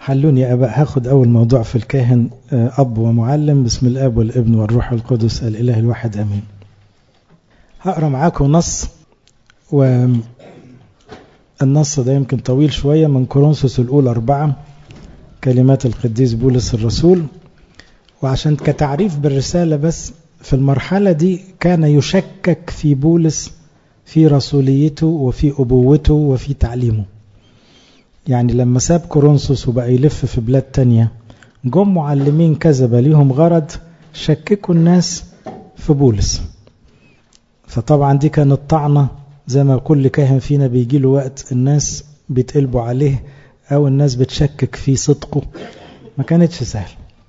حلوني يا أباء هاخد أول موضوع في الكاهن أب ومعلم بسم الآب والابن والروح القدس الإله الواحد أمين هقرأ معاكم نص والنص ده يمكن طويل شوية من كورنثوس الأولى أربعة كلمات القديس بولس الرسول وعشان كتعريف بالرسالة بس في المرحلة دي كان يشكك في بولس في رسوليته وفي أبوته وفي تعليمه يعني لما ساب كورنثوس وبقى يلف في بلاد تانية جم معلمين كذبة ليهم غرض شككوا الناس في بولس فطبعا دي كانت طعنة زي ما كل كاهن فينا بيجي له وقت الناس بيتقلبوا عليه أو الناس بتشكك في صدقه ما كانتش سهل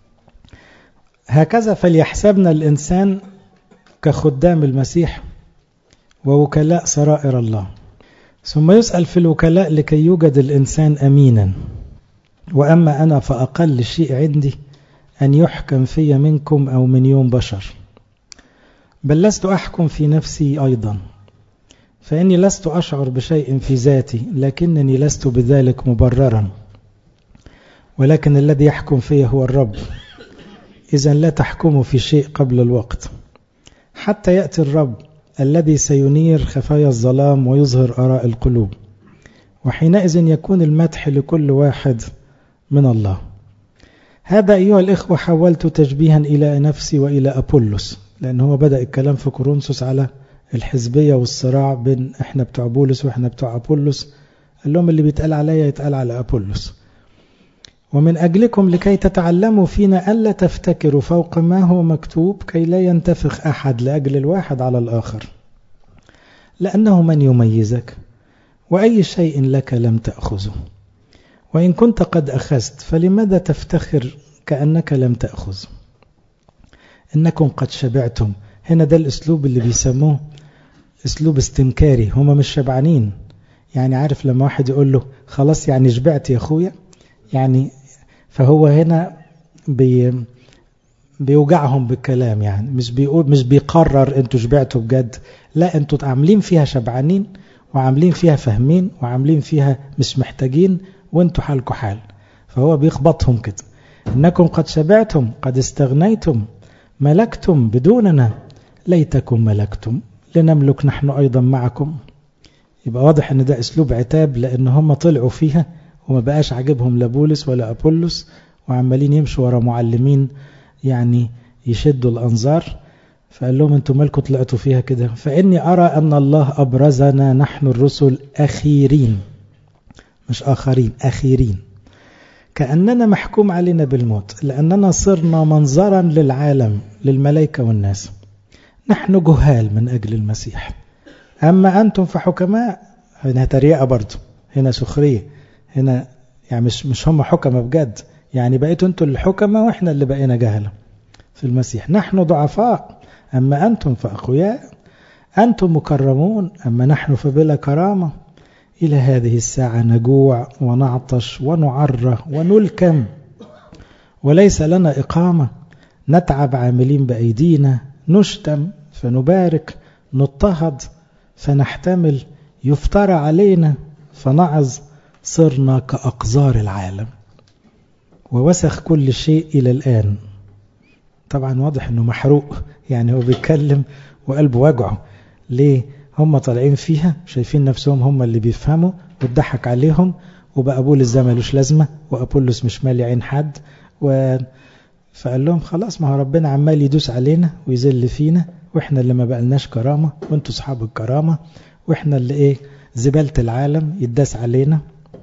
هكذا فليحسبنا الإنسان كخدام المسيح ووكلاء سرائر الله ثم يسأل في الوكلاء لكي يوجد الإنسان أمينا وأما أنا فأقل شيء عندي أن يحكم في منكم أو من يوم بشر بل لست أحكم في نفسي أيضا فإني لست أشعر بشيء في ذاتي لكنني لست بذلك مبررا ولكن الذي يحكم في هو الرب إذا لا تحكموا في شيء قبل الوقت حتى يأتي الرب الذي سينير خفايا الظلام ويظهر آراء القلوب وحينئذ يكون المدح لكل واحد من الله هذا أيها الإخوة حولت تشبيها إلى نفسي وإلى أبولس لأن هو بدأ الكلام في كورنثوس على الحزبية والصراع بين إحنا بتوع بولس وإحنا بتوع أبولس قال لهم اللي بيتقال عليا يتقال على أبولس ومن أجلكم لكي تتعلموا فينا ألا تفتكروا فوق ما هو مكتوب كي لا ينتفخ أحد لأجل الواحد على الآخر لأنه من يميزك وأي شيء لك لم تأخذه وإن كنت قد أخذت فلماذا تفتخر كأنك لم تأخذ إنكم قد شبعتم هنا ده الأسلوب اللي بيسموه أسلوب استنكاري هما مش شبعانين يعني عارف لما واحد يقول له خلاص يعني شبعت يا أخويا يعني فهو هنا بي بيوجعهم بالكلام يعني مش بيقول مش بيقرر انتوا شبعتوا بجد لا انتوا عاملين فيها شبعانين وعاملين فيها فاهمين وعاملين فيها مش محتاجين وانتوا حالكم حال فهو بيخبطهم كده انكم قد شبعتم قد استغنيتم ملكتم بدوننا ليتكم ملكتم لنملك نحن ايضا معكم يبقى واضح ان ده اسلوب عتاب لان هم طلعوا فيها وما بقاش عاجبهم لا بولس ولا أبولس وعمالين يمشوا ورا معلمين يعني يشدوا الأنظار فقال لهم انتم مالكم طلعتوا فيها كده فإني أرى أن الله أبرزنا نحن الرسل أخيرين مش آخرين أخيرين كأننا محكوم علينا بالموت لأننا صرنا منظرا للعالم للملائكة والناس نحن جهال من أجل المسيح أما أنتم فحكماء هنا تريقة برضو هنا سخرية هنا يعني مش مش هم حكمة بجد يعني بقيتوا انتوا الحكمة واحنا اللي بقينا جهلة في المسيح نحن ضعفاء أما أنتم فأقوياء أنتم مكرمون أما نحن فبلا كرامة إلى هذه الساعة نجوع ونعطش ونعرى ونلكم وليس لنا إقامة نتعب عاملين بأيدينا نشتم فنبارك نضطهد فنحتمل يفترى علينا فنعظ صرنا كأقذار العالم ووسخ كل شيء إلى الآن طبعا واضح أنه محروق يعني هو بيتكلم وقلبه وجعه ليه هم طالعين فيها شايفين نفسهم هم اللي بيفهموا واتضحك عليهم وبقى بولس ده ملوش لازمة وأبولس مش مالي عين حد و... فقال لهم خلاص ما هو ربنا عمال يدوس علينا ويذل فينا واحنا اللي ما بقلناش كرامة وانتوا اصحاب الكرامة واحنا اللي ايه زبالة العالم يداس علينا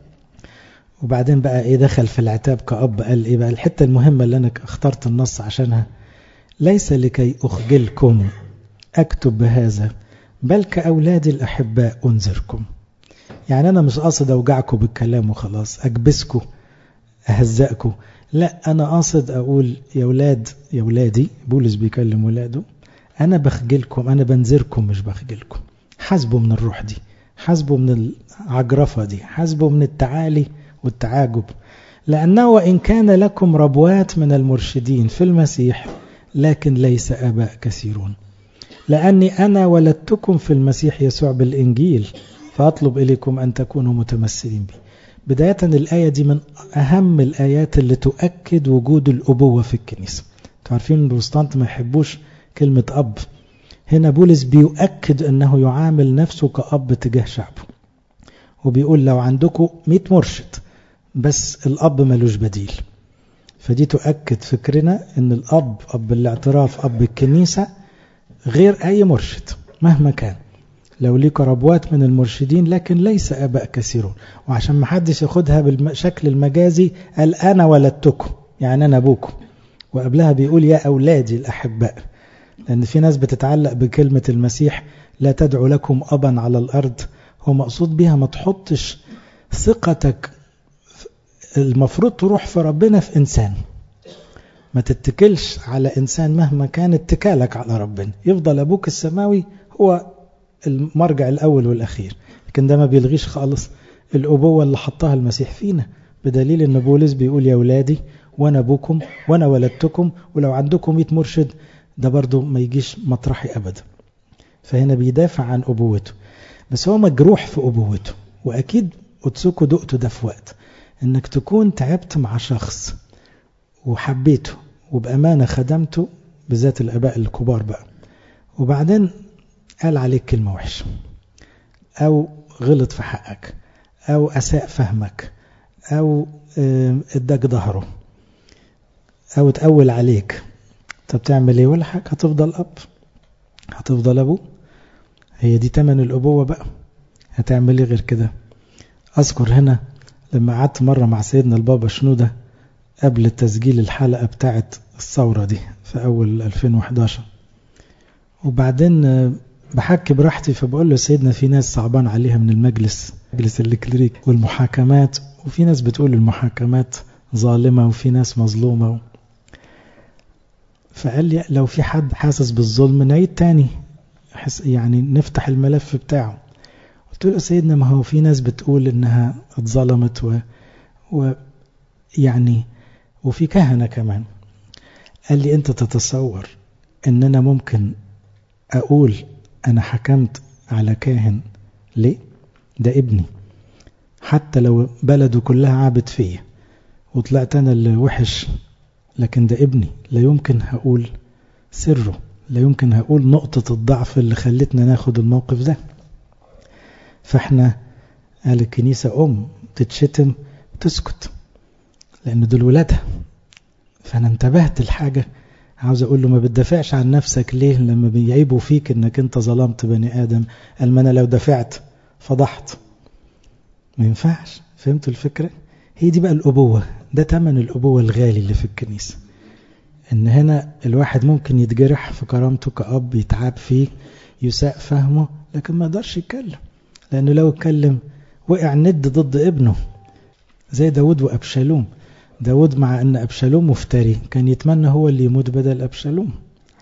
وبعدين بقى ايه دخل في العتاب كأب قال ايه بقى الحتة المهمة اللي انا اخترت النص عشانها ليس لكي اخجلكم اكتب بهذا بل كأولادي الأحباء أنذركم يعني أنا مش قاصد أوجعكم بالكلام وخلاص أكبسكم أهزأكم لا أنا قاصد أقول يا ولاد يا ولادي بولس بيكلم ولاده أنا بخجلكم أنا بنذركم مش بخجلكم حاسبوا من الروح دي حاسبوا من العجرفة دي حاسبوا من التعالي والتعاجب لأنه وإن كان لكم ربوات من المرشدين في المسيح لكن ليس أباء كثيرون لأني أنا ولدتكم في المسيح يسوع بالإنجيل فأطلب إليكم أن تكونوا متمثلين بي بداية الآية دي من أهم الآيات اللي تؤكد وجود الأبوة في الكنيسة تعرفين البروستانت ما يحبوش كلمة أب هنا بولس بيؤكد أنه يعامل نفسه كأب تجاه شعبه وبيقول لو عندكم 100 مرشد بس الأب ملوش بديل فدي تؤكد فكرنا أن الأب أب الاعتراف أب الكنيسة غير أي مرشد مهما كان لو ليك ربوات من المرشدين لكن ليس أباء كثيرون وعشان ما حدش ياخدها بالشكل المجازي قال أنا ولدتكم يعني أنا أبوكم وقبلها بيقول يا أولادي الأحباء لأن في ناس بتتعلق بكلمة المسيح لا تدعو لكم أبا على الأرض هو مقصود بها ما تحطش ثقتك المفروض تروح في ربنا في إنسان ما تتكلش على إنسان مهما كان اتكالك على ربنا يفضل أبوك السماوي هو المرجع الأول والأخير لكن ده ما بيلغيش خالص الأبوة اللي حطها المسيح فينا بدليل أن بولس بيقول يا ولادي وأنا أبوكم وأنا ولدتكم ولو عندكم 100 مرشد ده برضو ما يجيش مطرحي أبدا فهنا بيدافع عن أبوته بس هو مجروح في أبوته وأكيد قدسكوا دقته ده في وقت انك تكون تعبت مع شخص وحبيته وبأمانة خدمته بالذات الآباء الكبار بقى وبعدين قال عليك كلمة وحشة أو غلط في حقك أو أساء فهمك أو اداك ظهره أو تقول عليك طب تعمل ايه ولا حاجة هتفضل أب هتفضل أبو هي دي تمن الأبوة بقى هتعمل ايه غير كده أذكر هنا لما قعدت مرة مع سيدنا البابا شنودة قبل تسجيل الحلقة بتاعت الثورة دي في أول 2011 وبعدين بحكي براحتي فبقول له سيدنا في ناس صعبان عليها من المجلس مجلس الكليريك والمحاكمات وفي ناس بتقول المحاكمات ظالمة وفي ناس مظلومة فقال لي لو في حد حاسس بالظلم نعيد تاني يعني نفتح الملف بتاعه قلت له سيدنا ما هو في ناس بتقول انها اتظلمت و... و يعني وفي كهنة كمان قال لي انت تتصور ان انا ممكن اقول انا حكمت على كاهن ليه ده ابني حتى لو بلده كلها عابد فيا وطلعت انا اللي وحش لكن ده ابني لا يمكن هقول سره لا يمكن هقول نقطة الضعف اللي خلتنا ناخد الموقف ده فاحنا قال الكنيسة أم تتشتم تسكت لأن دول ولادها فأنا انتبهت الحاجة عاوز أقول له ما بتدافعش عن نفسك ليه لما بيعيبوا فيك إنك أنت ظلمت بني آدم قال ما أنا لو دفعت فضحت ما ينفعش فهمتوا الفكرة هي دي بقى الأبوة ده تمن الأبوة الغالي اللي في الكنيسة إن هنا الواحد ممكن يتجرح في كرامته كأب يتعاب فيه يساء فهمه لكن ما يقدرش يتكلم لأنه لو اتكلم وقع ند ضد ابنه زي داود وأبشالوم داود مع أن أبشالوم مفتري كان يتمنى هو اللي يموت بدل أبشالوم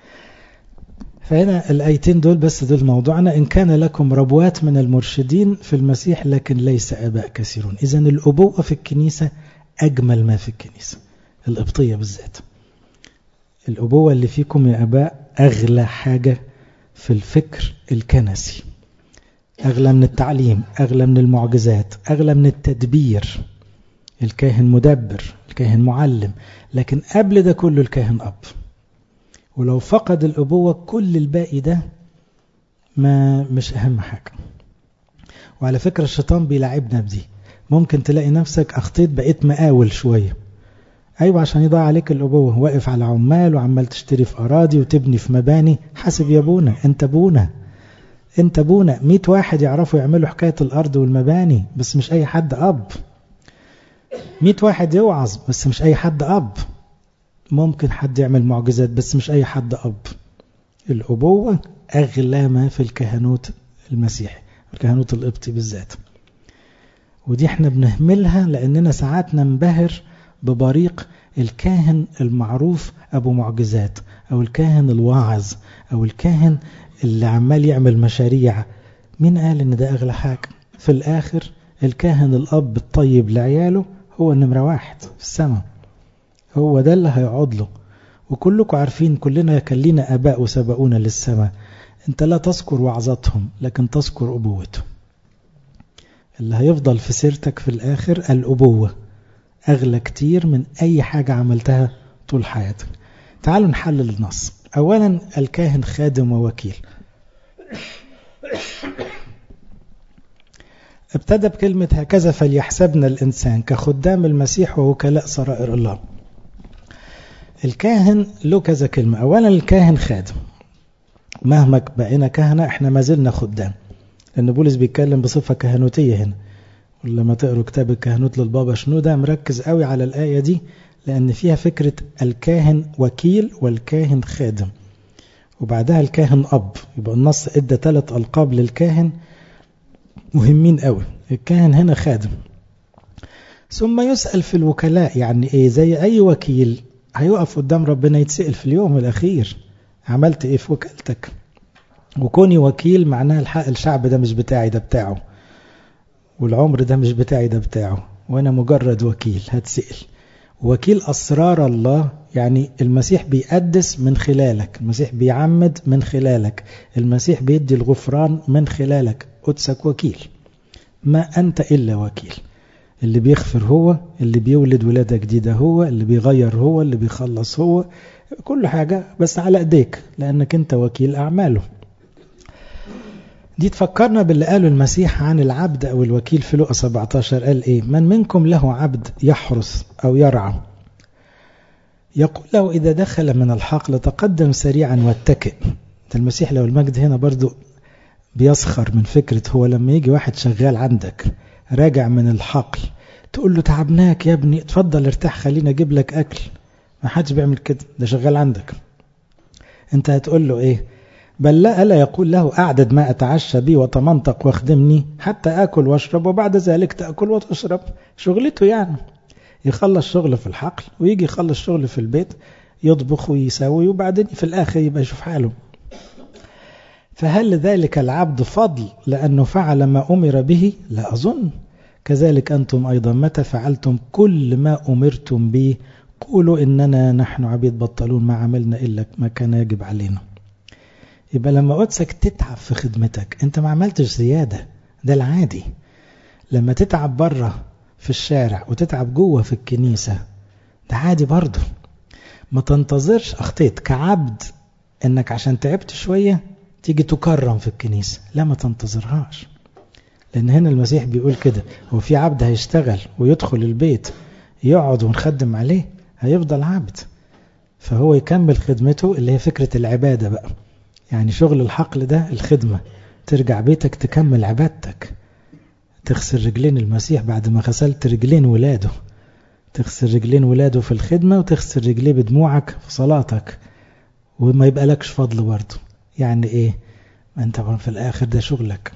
فهنا الآيتين دول بس دول موضوعنا إن كان لكم ربوات من المرشدين في المسيح لكن ليس أباء كثيرون إذا الأبوة في الكنيسة أجمل ما في الكنيسة القبطية بالذات الأبوة اللي فيكم يا أباء أغلى حاجة في الفكر الكنسي أغلى من التعليم أغلى من المعجزات أغلى من التدبير الكاهن مدبر الكاهن معلم لكن قبل ده كله الكاهن أب ولو فقد الأبوة كل الباقي ده ما مش أهم حاجة وعلى فكرة الشيطان بيلعبنا بدي ممكن تلاقي نفسك أخطيت بقيت مقاول شوية أيوة عشان يضيع عليك الأبوة واقف على عمال وعمال تشتري في أراضي وتبني في مباني حاسب يا بونا أنت بونا أنت بونا مئة واحد يعرفوا يعملوا حكاية الأرض والمباني بس مش أي حد أب مئة واحد يوعظ بس مش أي حد أب ممكن حد يعمل معجزات بس مش أي حد أب الأبوة أغلى ما في الكهنوت المسيحي الكهنوت القبطي بالذات ودي احنا بنهملها لأننا ساعات ننبهر ببريق الكاهن المعروف أبو معجزات أو الكاهن الواعظ أو الكاهن اللي عمال يعمل مشاريع مين قال ان ده أغلى حاجة في الآخر الكاهن الأب الطيب لعياله هو النمرة واحد في السماء هو ده اللي هيقعد له وكلكم عارفين كلنا كان لينا آباء وسبقونا للسماء انت لا تذكر وعظتهم لكن تذكر أبوته اللي هيفضل في سيرتك في الآخر الأبوة أغلى كتير من أي حاجة عملتها طول حياتك تعالوا نحلل النص أولا الكاهن خادم ووكيل ابتدى بكلمة هكذا فليحسبنا الإنسان كخدام المسيح ووكلاء سرائر الله الكاهن له كذا كلمة أولا الكاهن خادم مهما بقينا كهنة احنا ما زلنا خدام لأن بولس بيتكلم بصفة كهنوتية هنا ولما تقروا كتاب الكهنوت للبابا شنو ده مركز قوي على الآية دي لأن فيها فكرة الكاهن وكيل والكاهن خادم وبعدها الكاهن أب يبقى النص ادى ثلاث ألقاب للكاهن مهمين قوي الكاهن هنا خادم ثم يسأل في الوكلاء يعني ايه زي اي وكيل هيقف قدام ربنا يتسأل في اليوم الأخير عملت ايه في وكالتك وكوني وكيل معناها الحق الشعب ده مش بتاعي ده بتاعه والعمر ده مش بتاعي ده بتاعه وانا مجرد وكيل هتسأل وكيل أسرار الله يعني المسيح بيقدس من خلالك المسيح بيعمد من خلالك المسيح بيدي الغفران من خلالك قدسك وكيل ما أنت إلا وكيل اللي بيغفر هو اللي بيولد ولادة جديدة هو اللي بيغير هو اللي بيخلص هو كل حاجة بس على ايديك لأنك أنت وكيل أعماله دي تفكرنا باللي قاله المسيح عن العبد أو الوكيل في لقى 17 قال إيه من منكم له عبد يحرس أو يرعى يقول له إذا دخل من الحقل تقدم سريعا واتكئ المسيح لو المجد هنا برضو بيسخر من فكرة هو لما يجي واحد شغال عندك راجع من الحقل تقول له تعبناك يا ابني اتفضل ارتاح خلينا اجيب لك اكل ما حدش بيعمل كده ده شغال عندك انت هتقول له ايه بل لا ألا يقول له أعدد ما أتعشى بي وتمنطق واخدمني حتى آكل واشرب وبعد ذلك تأكل وتشرب شغلته يعني يخلص شغل في الحقل ويجي يخلص شغل في البيت يطبخ ويساوي وبعدين في الآخر يبقى يشوف حاله فهل ذلك العبد فضل لأنه فعل ما أمر به لا أظن كذلك أنتم أيضا متى فعلتم كل ما أمرتم به قولوا إننا نحن عبيد بطلون ما عملنا إلا ما كان يجب علينا يبقى لما قدسك تتعب في خدمتك انت ما عملتش زيادة ده العادي لما تتعب بره في الشارع وتتعب جوه في الكنيسة ده عادي برضه ما تنتظرش اخطيت كعبد انك عشان تعبت شوية تيجي تكرم في الكنيسة لا ما تنتظرهاش لان هنا المسيح بيقول كده هو في عبد هيشتغل ويدخل البيت يقعد ونخدم عليه هيفضل عبد فهو يكمل خدمته اللي هي فكرة العبادة بقى يعني شغل الحقل ده الخدمة ترجع بيتك تكمل عبادتك تغسل رجلين المسيح بعد ما غسلت رجلين ولاده تغسل رجلين ولاده في الخدمة وتغسل رجليه بدموعك في صلاتك وما يبقى لكش فضل برضه يعني ايه ما انت في الاخر ده شغلك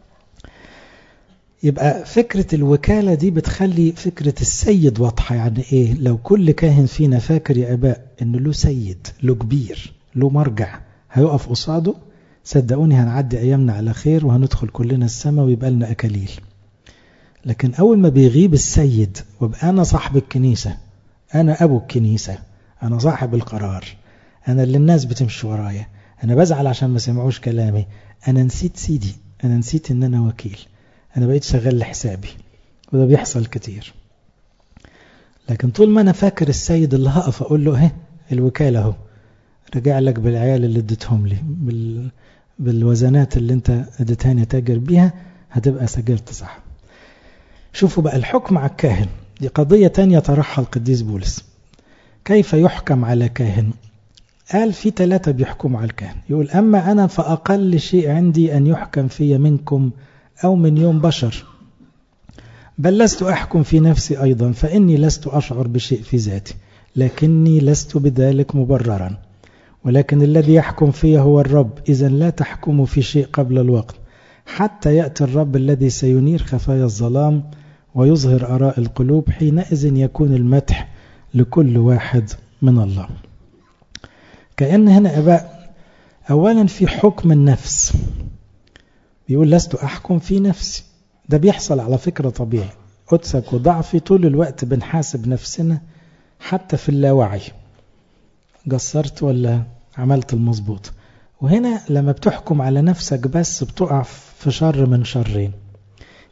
يبقى فكرة الوكالة دي بتخلي فكرة السيد واضحة يعني ايه لو كل كاهن فينا فاكر يا اباء انه له سيد له كبير له مرجع هيقف قصاده صدقوني هنعدي ايامنا على خير وهندخل كلنا السماء ويبقى لنا اكاليل لكن اول ما بيغيب السيد وابقى انا صاحب الكنيسة انا ابو الكنيسة انا صاحب القرار انا اللي الناس بتمشي ورايا انا بزعل عشان ما سمعوش كلامي انا نسيت سيدي انا نسيت ان انا وكيل انا بقيت شغال لحسابي وده بيحصل كتير لكن طول ما انا فاكر السيد اللي هقف اقول له اهي الوكالة اهو رجع لك بالعيال اللي اديتهم لي بال... بالوزنات اللي انت اديتهاني تاجر بيها هتبقى سجلت صح شوفوا بقى الحكم على الكاهن دي قضية تانية طرحها القديس بولس كيف يحكم على كاهن قال في ثلاثة بيحكموا على الكاهن يقول أما أنا فأقل شيء عندي أن يحكم في منكم أو من يوم بشر بل لست أحكم في نفسي أيضا فإني لست أشعر بشيء في ذاتي لكني لست بذلك مبررا ولكن الذي يحكم في هو الرب إذا لا تحكموا في شيء قبل الوقت حتى يأتي الرب الذي سينير خفايا الظلام ويظهر آراء القلوب حينئذ يكون المدح لكل واحد من الله كأن هنا أباء أولا في حكم النفس بيقول لست أحكم في نفسي ده بيحصل على فكرة طبيعي قدسك وضعفي طول الوقت بنحاسب نفسنا حتى في اللاوعي قصرت ولا عملت المظبوط وهنا لما بتحكم على نفسك بس بتقع في شر من شرين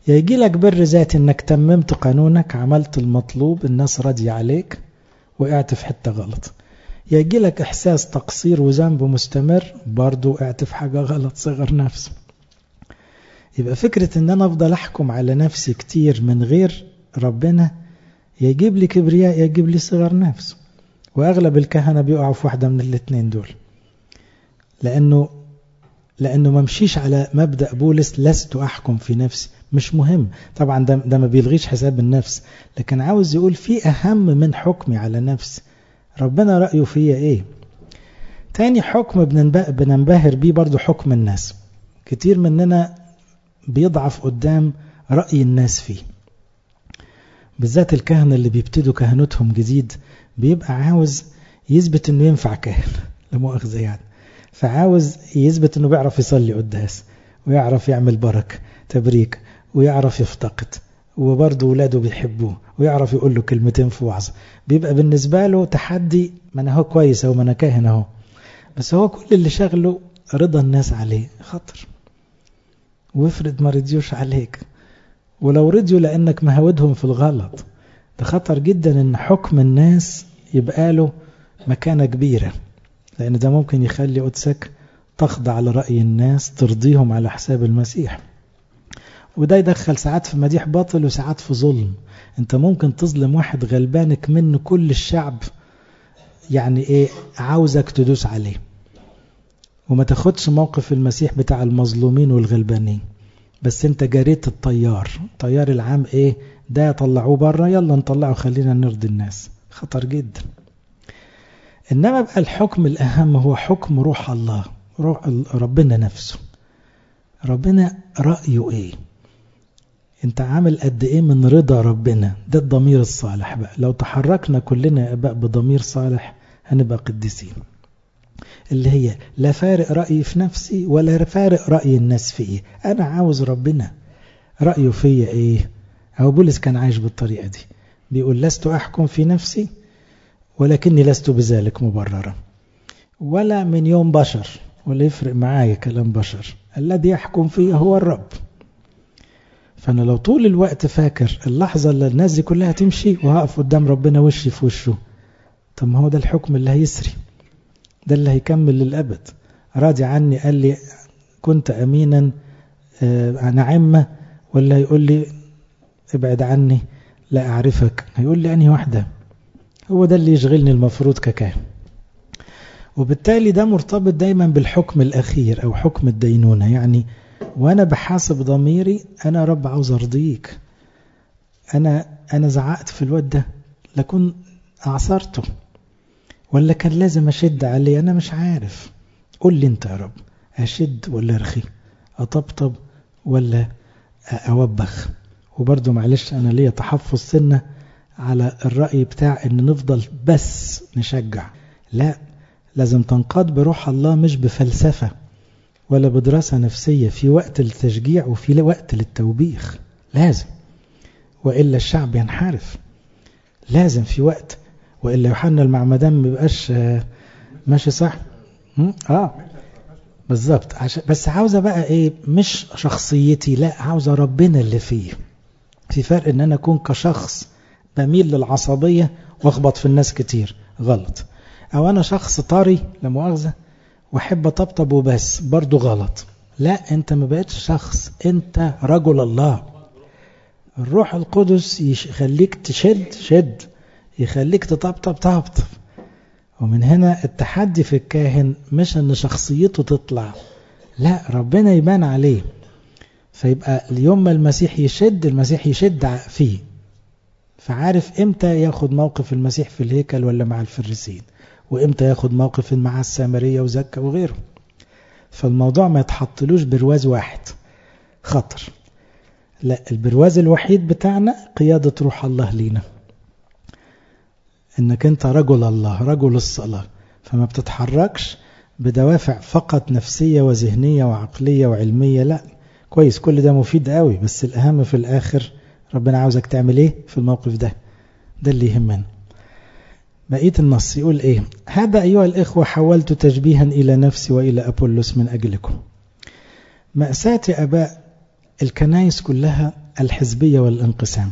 يا يجي لك بر ذاتي انك تممت قانونك عملت المطلوب الناس راضية عليك وقعت في حتة غلط يا يجي لك احساس تقصير وذنب مستمر برضو وقعت في حاجة غلط صغر نفسه يبقى فكرة ان انا افضل احكم على نفسي كتير من غير ربنا يجيب لي كبرياء يجيب لي صغر نفس واغلب الكهنة بيقعوا في واحدة من الاثنين دول لانه لانه ما مشيش على مبدأ بولس لست احكم في نفسي مش مهم طبعا ده, ده ما بيلغيش حساب النفس لكن عاوز يقول في اهم من حكمي على نفسي ربنا رأيه فيا ايه تاني حكم بننبهر بيه برضو حكم الناس كتير مننا بيضعف قدام رأي الناس فيه بالذات الكهنة اللي بيبتدوا كهنتهم جديد بيبقى عاوز يثبت انه ينفع كاهن لمؤاخذة يعني فعاوز يثبت انه بيعرف يصلي قداس ويعرف يعمل بركة تبريك ويعرف يفتقد وبرضه ولاده بيحبوه ويعرف يقول له كلمتين في وعظة بيبقى بالنسبة له تحدي ما انا هو كويس او ما انا كاهن اهو بس هو كل اللي شغله رضا الناس عليه خطر وافرض ما رضيوش عليك ولو رضيوا لانك مهودهم في الغلط ده خطر جدا ان حكم الناس يبقى له مكانة كبيرة لان ده ممكن يخلي قدسك تخضع لرأي الناس ترضيهم على حساب المسيح وده يدخل ساعات في مديح باطل وساعات في ظلم انت ممكن تظلم واحد غلبانك منه كل الشعب يعني ايه عاوزك تدوس عليه وما تاخدش موقف المسيح بتاع المظلومين والغلبانين بس انت جريت الطيار الطيار العام ايه ده طلعوه بره يلا نطلعه خلينا نرضي الناس خطر جدا انما بقى الحكم الاهم هو حكم روح الله روح ربنا نفسه ربنا رأيه ايه انت عامل قد ايه من رضا ربنا ده الضمير الصالح بقى لو تحركنا كلنا يا اباء بضمير صالح هنبقى قديسين اللي هي لا فارق رأيي في نفسي ولا فارق رأي الناس في ايه انا عاوز ربنا رأيه فيا ايه هو بولس كان عايش بالطريقة دي بيقول لست احكم في نفسي ولكني لست بذلك مبررا ولا من يوم بشر ولا يفرق معايا كلام بشر الذي يحكم فيه هو الرب فأنا لو طول الوقت فاكر اللحظة اللي الناس دي كلها تمشي وهقف قدام ربنا وشي في وشه طب ما هو ده الحكم اللي هيسري ده اللي هيكمل للأبد راضي عني قال لي كنت أمينا أنا عمة ولا يقول لي ابعد عني لا أعرفك هيقول لي أنهي واحدة هو ده اللي يشغلني المفروض ككاهن وبالتالي ده مرتبط دايما بالحكم الأخير أو حكم الدينونة يعني وأنا بحاسب ضميري أنا رب عاوز أرضيك أنا أنا زعقت في الواد ده لكن أعصرته ولا كان لازم أشد عليه أنا مش عارف قول لي أنت يا رب أشد ولا أرخي أطبطب ولا أوبخ وبرضه معلش أنا ليا تحفظ سنة على الرأي بتاع أن نفضل بس نشجع لا لازم تنقاد بروح الله مش بفلسفة ولا بدراسة نفسية في وقت للتشجيع وفي وقت للتوبيخ لازم وإلا الشعب ينحرف لازم في وقت وإلا يوحنا المعمدان ما بيبقاش ماشي صح اه بالظبط عشان بس عاوزة بقى ايه مش شخصيتي لا عاوزة ربنا اللي فيه في فرق ان انا اكون كشخص بميل للعصبية واخبط في الناس كتير غلط او انا شخص طري لمؤاخذة واحب اطبطب وبس برضو غلط لا انت ما بقتش شخص انت رجل الله الروح القدس يخليك تشد شد يخليك تطبطب طبطب ومن هنا التحدي في الكاهن مش ان شخصيته تطلع لا ربنا يبان عليه فيبقى اليوم ما المسيح يشد المسيح يشد فيه فعارف امتى ياخد موقف المسيح في الهيكل ولا مع الفريسين وامتى ياخد موقف مع السامرية وزكا وغيره فالموضوع ما يتحطلوش برواز واحد خطر لا البرواز الوحيد بتاعنا قيادة روح الله لينا انك انت رجل الله رجل الصلاة فما بتتحركش بدوافع فقط نفسية وذهنية وعقلية وعلمية لا كويس كل ده مفيد قوي بس الأهم في الآخر ربنا عاوزك تعمل ايه في الموقف ده ده اللي يهمنا بقية النص يقول ايه هذا أيها الإخوة حولت تشبيها إلى نفسي وإلى أبولس من أجلكم مأساة أباء الكنايس كلها الحزبية والانقسام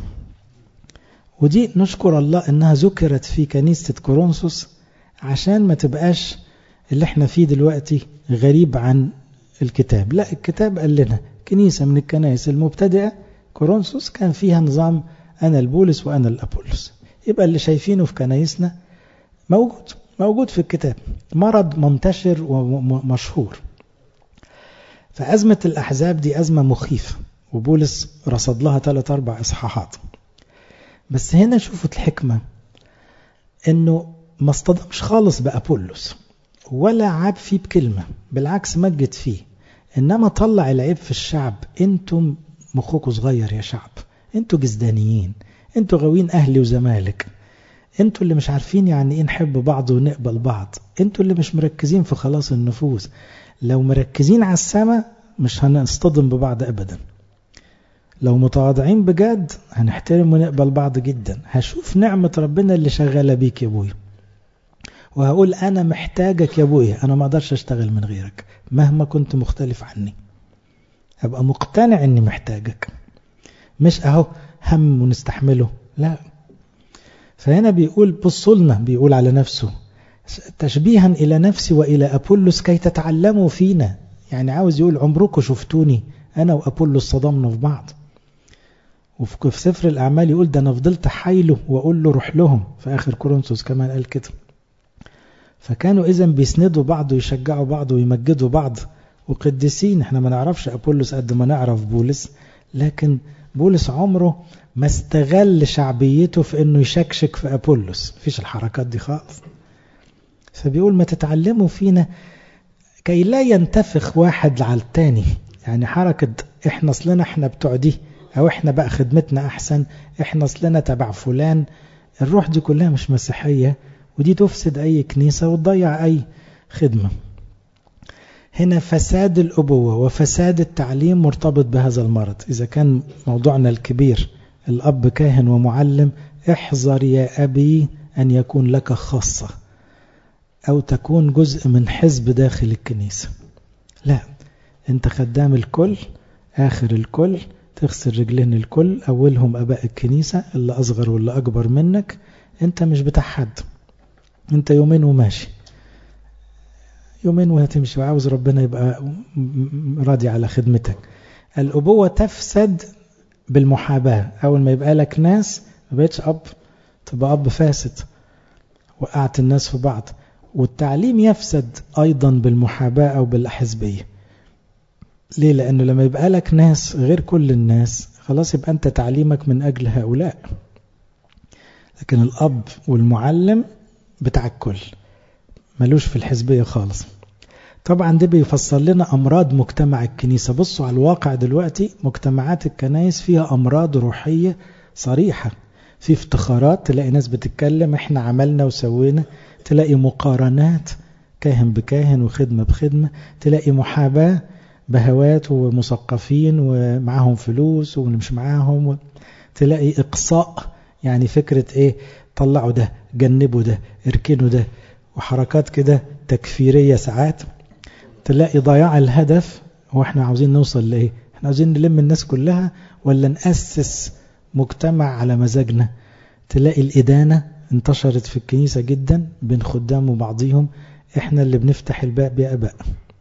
ودي نشكر الله انها ذكرت في كنيسة كورنثوس عشان ما تبقاش اللي احنا فيه دلوقتي غريب عن الكتاب لا الكتاب قال لنا كنيسة من الكنائس المبتدئة كورنثوس كان فيها نظام أنا البولس وأنا الأبولس يبقى اللي شايفينه في كنايسنا موجود موجود في الكتاب مرض منتشر ومشهور فأزمة الأحزاب دي أزمة مخيفة وبولس رصد لها ثلاث أربع إصحاحات بس هنا شوفوا الحكمة إنه ما اصطدمش خالص بأبولس ولا عاب فيه بكلمة بالعكس مجد فيه إنما طلع العيب في الشعب أنتم مخكم صغير يا شعب أنتوا جزدانيين أنتوا غاويين أهلي وزمالك أنتوا اللي مش عارفين يعني إيه نحب بعض ونقبل بعض أنتوا اللي مش مركزين في خلاص النفوس لو مركزين على السماء مش هنصطدم ببعض أبدا لو متواضعين بجد هنحترم ونقبل بعض جدا هشوف نعمة ربنا اللي شغالة بيك يا ابويا وهقول أنا محتاجك يا أبويا أنا ما أقدرش أشتغل من غيرك مهما كنت مختلف عني أبقى مقتنع أني محتاجك مش أهو هم ونستحمله لا فهنا بيقول بصوا لنا بيقول على نفسه تشبيها إلى نفسي وإلى أبولس كي تتعلموا فينا يعني عاوز يقول عمركم شفتوني أنا وأبولس صدمنا في بعض وفي سفر الأعمال يقول ده أنا فضلت حايله وأقول له روح لهم في آخر كورنثوس كمان قال كده فكانوا إذا بيسندوا بعض ويشجعوا بعض ويمجدوا بعض وقديسين احنا ما نعرفش أبولس قد ما نعرف بولس لكن بولس عمره ما استغل شعبيته في انه يشكشك في أبولس مفيش الحركات دي خالص فبيقول ما تتعلموا فينا كي لا ينتفخ واحد على التاني يعني حركة احنا اصلنا احنا بتوع دي او احنا بقى خدمتنا احسن احنا اصلنا تبع فلان الروح دي كلها مش مسيحية ودي تفسد اي كنيسة وتضيع اي خدمة هنا فساد الأبوة وفساد التعليم مرتبط بهذا المرض إذا كان موضوعنا الكبير الأب كاهن ومعلم احذر يا أبي أن يكون لك خاصة أو تكون جزء من حزب داخل الكنيسة لا أنت خدام الكل آخر الكل تغسل رجلين الكل أولهم أباء الكنيسة اللي أصغر واللي أكبر منك أنت مش بتاع حد أنت يومين وماشي يومين وهتمشي وعاوز ربنا يبقى راضي على خدمتك الأبوة تفسد بالمحاباة أول ما يبقى لك ناس ما بقتش أب تبقى أب فاسد وقعت الناس في بعض والتعليم يفسد أيضا بالمحاباة أو بالحزبية ليه؟ لأنه لما يبقى لك ناس غير كل الناس خلاص يبقى أنت تعليمك من أجل هؤلاء لكن الأب والمعلم بتاع الكل ملوش في الحزبية خالص طبعا ده بيفسر لنا أمراض مجتمع الكنيسة بصوا على الواقع دلوقتي مجتمعات الكنائس فيها أمراض روحية صريحة في افتخارات تلاقي ناس بتتكلم احنا عملنا وسوينا تلاقي مقارنات كاهن بكاهن وخدمة بخدمة تلاقي محاباة بهوات ومثقفين ومعاهم فلوس واللي مش معاهم و... تلاقي إقصاء يعني فكرة إيه طلعوا ده جنبوا ده اركنوا ده وحركات كده تكفيرية ساعات تلاقي ضياع الهدف هو احنا عاوزين نوصل لإيه احنا عاوزين نلم الناس كلها ولا نأسس مجتمع على مزاجنا تلاقي الإدانة انتشرت في الكنيسة جدا بين خدام وبعضهم احنا اللي بنفتح الباب يا أباء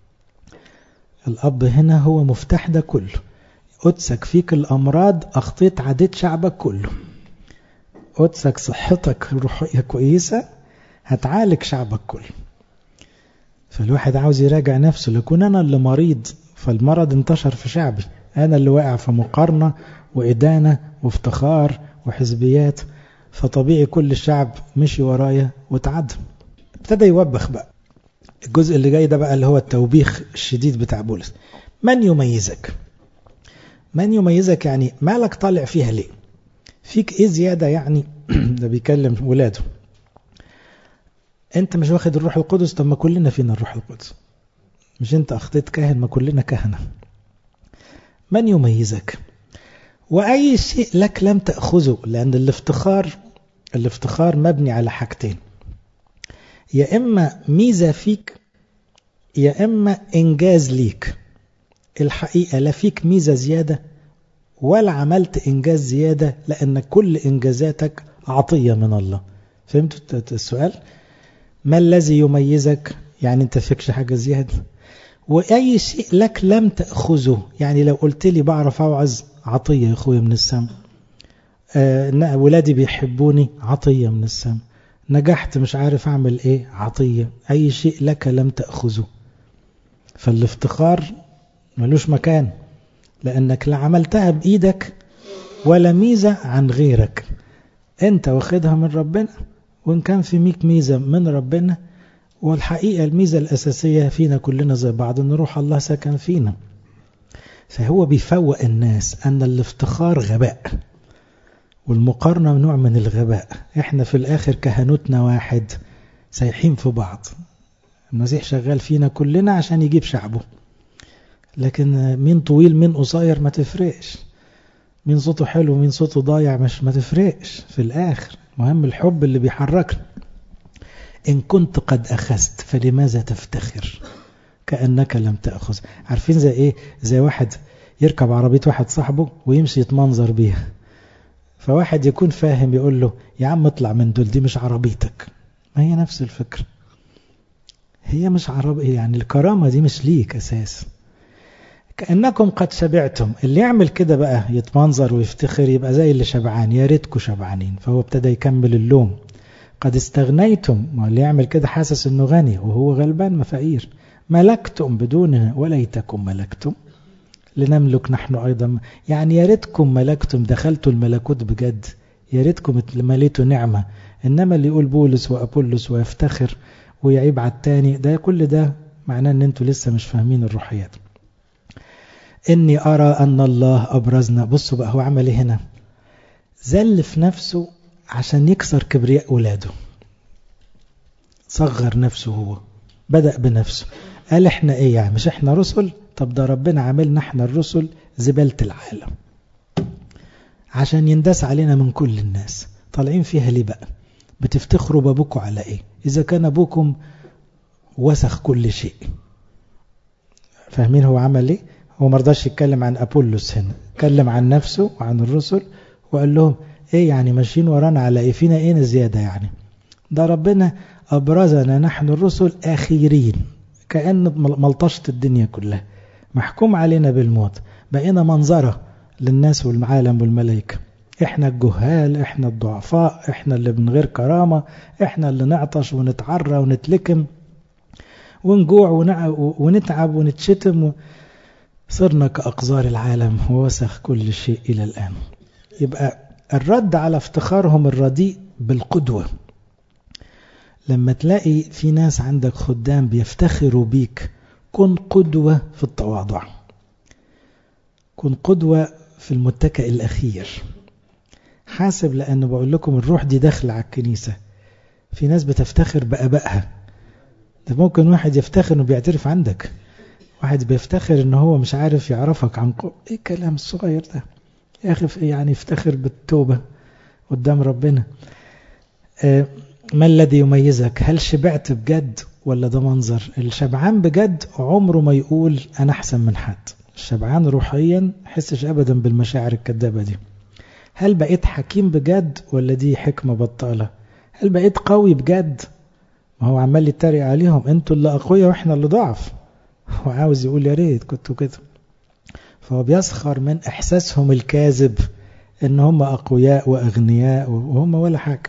الأب هنا هو مفتاح ده كله قدسك فيك الأمراض أخطيت عادت شعبك كله قدسك صحتك الروحية كويسة هتعالج شعبك كله فالواحد عاوز يراجع نفسه لكون أنا اللي مريض فالمرض انتشر في شعبي أنا اللي واقع في مقارنة وإدانة وافتخار وحزبيات فطبيعي كل الشعب مشي ورايا وتعدى ابتدى يوبخ بقى الجزء اللي جاي ده بقى اللي هو التوبيخ الشديد بتاع بولس من يميزك من يميزك يعني مالك طالع فيها ليه فيك ايه زيادة يعني ده بيكلم ولاده انت مش واخد الروح القدس طب ما كلنا فينا الروح القدس مش انت اخطيت كاهن ما كلنا كهنة من يميزك وأي شيء لك لم تأخذه لأن الافتخار الافتخار مبني على حاجتين يا إما ميزة فيك يا إما إنجاز ليك الحقيقة لا فيك ميزة زيادة ولا عملت إنجاز زيادة لأن كل إنجازاتك عطية من الله فهمتوا السؤال ما الذي يميزك يعني انت فيكش حاجة زيادة وأي شيء لك لم تأخذه يعني لو قلت لي بعرف أوعظ عطية يا أخويا من السماء آه ولادي بيحبوني عطية من السماء نجحت مش عارف أعمل إيه عطية أي شيء لك لم تأخذه فالافتخار ملوش مكان لأنك لا عملتها بإيدك ولا ميزة عن غيرك أنت واخدها من ربنا وإن كان في ميك ميزة من ربنا والحقيقة الميزة الأساسية فينا كلنا زي بعض أن روح الله سكن فينا فهو بيفوق الناس أن الافتخار غباء والمقارنة نوع من الغباء احنا في الآخر كهنوتنا واحد سايحين في بعض المسيح شغال فينا كلنا عشان يجيب شعبه لكن مين طويل مين قصير ما تفرقش مين صوته حلو مين صوته ضايع مش ما تفرقش في الآخر مهم الحب اللي بيحركنا إن كنت قد أخذت فلماذا تفتخر كأنك لم تأخذ عارفين زي إيه زي واحد يركب عربية واحد صاحبه ويمشي يتمنظر بيها فواحد يكون فاهم يقول له يا عم اطلع من دول دي مش عربيتك ما هي نفس الفكرة هي مش عربية يعني الكرامة دي مش ليك أساس كأنكم قد شبعتم اللي يعمل كده بقى يتمنظر ويفتخر يبقى زي اللي شبعان يا ريتكم شبعانين فهو ابتدى يكمل اللوم قد استغنيتم ما اللي يعمل كده حاسس انه غني وهو غلبان ما فقير ملكتم بدوننا وليتكم ملكتم لنملك نحن ايضا يعني يا ريتكم ملكتم دخلتوا الملكوت بجد يا ريتكم مليتوا نعمه انما اللي يقول بولس وابولس ويفتخر ويعيب على التاني ده كل ده معناه ان انتوا لسه مش فاهمين الروحيات اني ارى ان الله ابرزنا بصوا بقى هو عمل ايه هنا زل في نفسه عشان يكسر كبرياء ولاده صغر نفسه هو بدأ بنفسه قال احنا ايه يعني مش احنا رسل طب ده ربنا عاملنا احنا الرسل زبالة العالم عشان يندس علينا من كل الناس طالعين فيها ليه بقى بتفتخروا بابوكم على ايه اذا كان ابوكم وسخ كل شيء فاهمين هو عمل ايه هو مرضاش يتكلم عن ابولس هنا اتكلم عن نفسه وعن الرسل وقال لهم ايه يعني ماشيين ورانا على ايه فينا ايه زيادة يعني ده ربنا ابرزنا نحن الرسل اخيرين كأن ملطشت الدنيا كلها محكوم علينا بالموت بقينا منظرة للناس والعالم والملائكة احنا الجهال احنا الضعفاء احنا اللي من غير كرامة احنا اللي نعطش ونتعرى ونتلكم ونجوع ونتعب ونتشتم صرنا كأقذار العالم ووسخ كل شيء إلى الآن يبقى الرد على افتخارهم الرديء بالقدوة لما تلاقي في ناس عندك خدام بيفتخروا بيك كن قدوة في التواضع كن قدوة في المتكئ الأخير حاسب لأن بقول لكم الروح دي داخلة على الكنيسة في ناس بتفتخر بأبائها ده ممكن واحد يفتخر انه بيعترف عندك واحد بيفتخر ان هو مش عارف يعرفك عن قو... ايه الكلام الصغير ده يا اخي يعني يفتخر بالتوبة قدام ربنا آه ما الذي يميزك هل شبعت بجد ولا ده منظر الشبعان بجد عمره ما يقول انا احسن من حد الشبعان روحيا حسش ابدا بالمشاعر الكذابة دي هل بقيت حكيم بجد ولا دي حكمة بطالة هل بقيت قوي بجد ما هو عمال يتريق عليهم انتوا اللي اقوياء واحنا اللي ضعف هو عاوز يقول يا ريت كنتوا كده فهو بيسخر من احساسهم الكاذب ان هم اقوياء واغنياء وهم ولا حاجه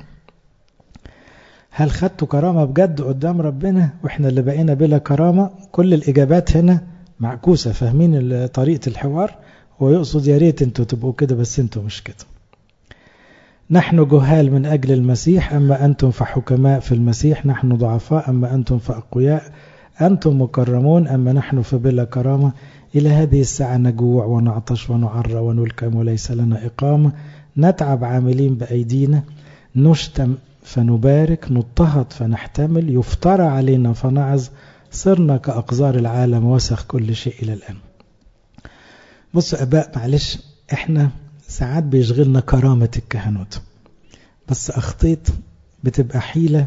هل خدتوا كرامه بجد قدام ربنا واحنا اللي بقينا بلا كرامه كل الاجابات هنا معكوسه فاهمين طريقه الحوار هو يقصد يا ريت انتوا تبقوا كده بس انتوا مش كده نحن جهال من أجل المسيح أما أنتم فحكماء في المسيح نحن ضعفاء أما أنتم فأقوياء أنتم مكرمون أما نحن فبلا كرامة إلى هذه الساعة نجوع ونعطش ونعرى ونلكم وليس لنا إقامة نتعب عاملين بأيدينا نشتم فنبارك نضطهد فنحتمل يفترى علينا فنعظ صرنا كأقذار العالم وسخ كل شيء إلى الآن بصوا أباء معلش إحنا ساعات بيشغلنا كرامة الكهنوت بس أخطيت بتبقى حيلة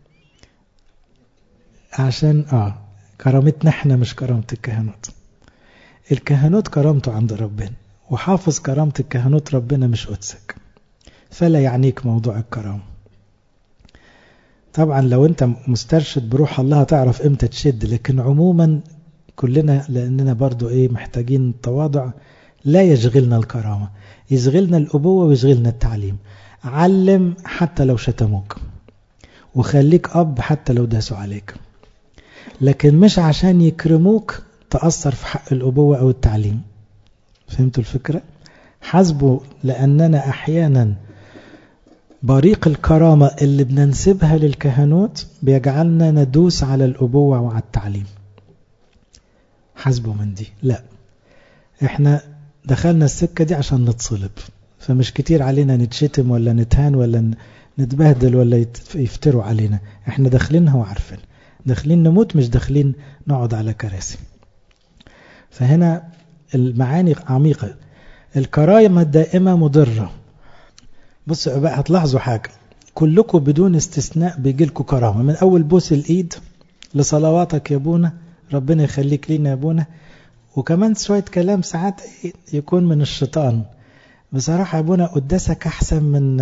عشان آه كرامتنا احنا مش كرامة الكهنوت الكهنوت كرامته عند ربنا وحافظ كرامة الكهنوت ربنا مش قدسك فلا يعنيك موضوع الكرامة طبعا لو انت مسترشد بروح الله تعرف امتى تشد لكن عموما كلنا لاننا برضو ايه محتاجين التواضع لا يشغلنا الكرامة يشغلنا الأبوة ويشغلنا التعليم علم حتى لو شتموك وخليك أب حتى لو داسوا عليك لكن مش عشان يكرموك تأثر في حق الأبوة أو التعليم فهمتوا الفكرة؟ حسبوا لأننا أحيانا بريق الكرامة اللي بننسبها للكهنوت بيجعلنا ندوس على الأبوة وعلى التعليم حسبوا من دي لا احنا دخلنا السكة دي عشان نتصلب فمش كتير علينا نتشتم ولا نتهان ولا نتبهدل ولا يفتروا علينا احنا داخلينها وعارفين داخلين نموت مش داخلين نقعد على كراسي فهنا المعاني عميقة الكرايم الدائمة مضرة بصوا بقى هتلاحظوا حاجة كلكم بدون استثناء بيجي لكم كرامة من أول بوس الإيد لصلواتك يا ابونا ربنا يخليك لينا يا ابونا وكمان شوية كلام ساعات يكون من الشيطان بصراحة يا ابونا قداسك أحسن من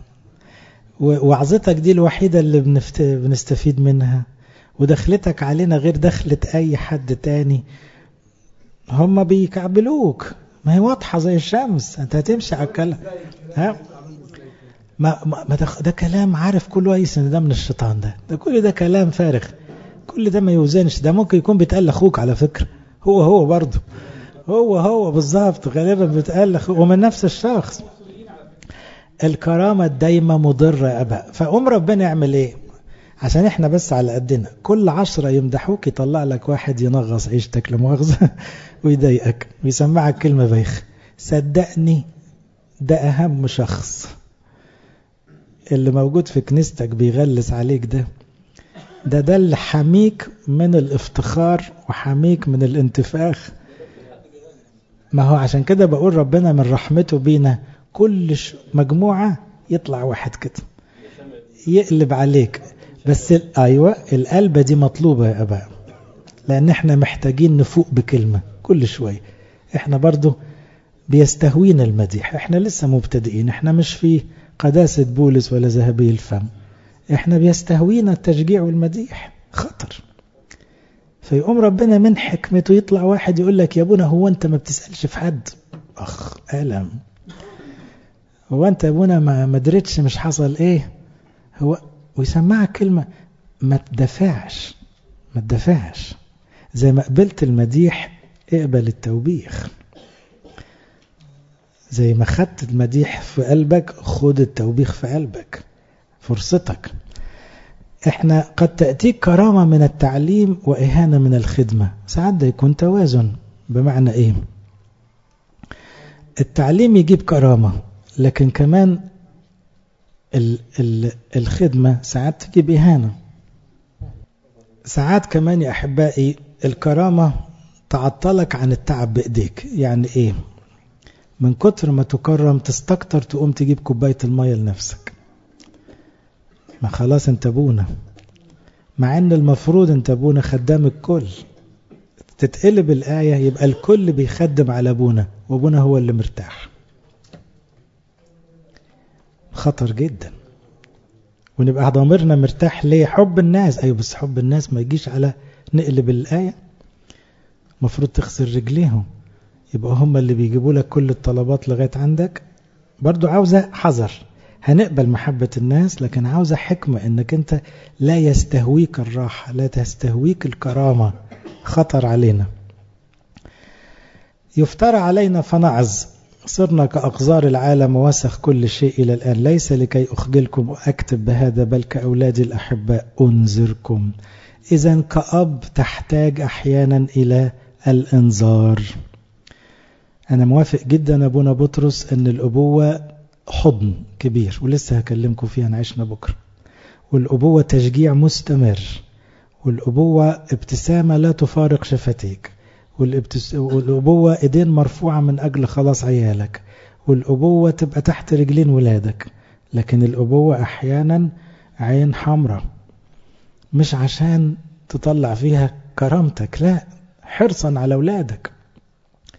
وعظتك دي الوحيدة اللي بنفت... بنستفيد منها ودخلتك علينا غير دخلة أي حد تاني هم بيكعبلوك ما هي واضحة زي الشمس أنت هتمشي على الكلام ها ما, ما, ما ده, ده كلام عارف كل كويس ان ده من الشيطان ده ده كل ده كلام فارغ كل ده ما يوزنش ده ممكن يكون بيتقال لاخوك على فكرة هو هو برضه هو هو بالظبط غالبا بيتقال لاخوك ومن نفس الشخص الكرامة الدايمة مضرة يا أبا فقوم ربنا يعمل إيه عشان إحنا بس على قدنا كل عشرة يمدحوك يطلع لك واحد ينغص عيشتك لمؤاخذة ويضايقك ويسمعك كلمة بايخة صدقني ده أهم شخص اللي موجود في كنيستك بيغلس عليك ده ده ده اللي حميك من الافتخار وحميك من الانتفاخ ما هو عشان كده بقول ربنا من رحمته بينا كل مجموعة يطلع واحد كده يقلب عليك بس ايوه القلبة دي مطلوبة يا اباء لان احنا محتاجين نفوق بكلمة كل شوية احنا برضو بيستهوينا المديح احنا لسه مبتدئين احنا مش في قداسة بولس ولا ذهبي الفم احنا بيستهوينا التشجيع والمديح خطر فيقوم ربنا من حكمته يطلع واحد يقول لك يا ابونا هو انت ما بتسألش في حد اخ ألم هو انت يا ابونا ما مدرتش مش حصل ايه هو ويسمعك كلمة ما تدافعش ما تدافعش زي ما قبلت المديح اقبل التوبيخ زي ما خدت المديح في قلبك خد التوبيخ في قلبك فرصتك احنا قد تأتيك كرامة من التعليم وإهانة من الخدمة ساعات ده يكون توازن بمعنى ايه التعليم يجيب كرامة لكن كمان ال ال الخدمة ساعات تجيب إهانة ساعات كمان يا أحبائي الكرامة تعطلك عن التعب بإيديك يعني إيه من كتر ما تكرم تستكتر تقوم تجيب كوباية المية لنفسك ما خلاص انت ابونا مع ان المفروض انت ابونا خدام الكل تتقلب الآية يبقى الكل بيخدم على ابونا وابونا هو اللي مرتاح خطر جدا ونبقى ضميرنا مرتاح ليه حب الناس ايوه بس حب الناس ما يجيش على نقلب الآية مفروض تغسل رجليهم يبقى هم اللي بيجيبوا لك كل الطلبات لغاية عندك برضو عاوزة حذر هنقبل محبة الناس لكن عاوزة حكمة انك انت لا يستهويك الراحة لا تستهويك الكرامة خطر علينا يفترى علينا فنعظ صرنا كأقذار العالم ووسخ كل شيء إلى الآن ليس لكي أخجلكم وأكتب بهذا بل كأولادي الأحباء أنذركم إذا كأب تحتاج أحيانا إلى الإنذار أنا موافق جدا أبونا بطرس أن الأبوة حضن كبير ولسه هكلمكم فيها عشنا بكرة والأبوة تشجيع مستمر والأبوة ابتسامة لا تفارق شفتيك والابتس... والأبوة إيدين مرفوعة من أجل خلاص عيالك والأبوة تبقى تحت رجلين ولادك لكن الأبوة أحيانا عين حمراء مش عشان تطلع فيها كرامتك لا حرصا على أولادك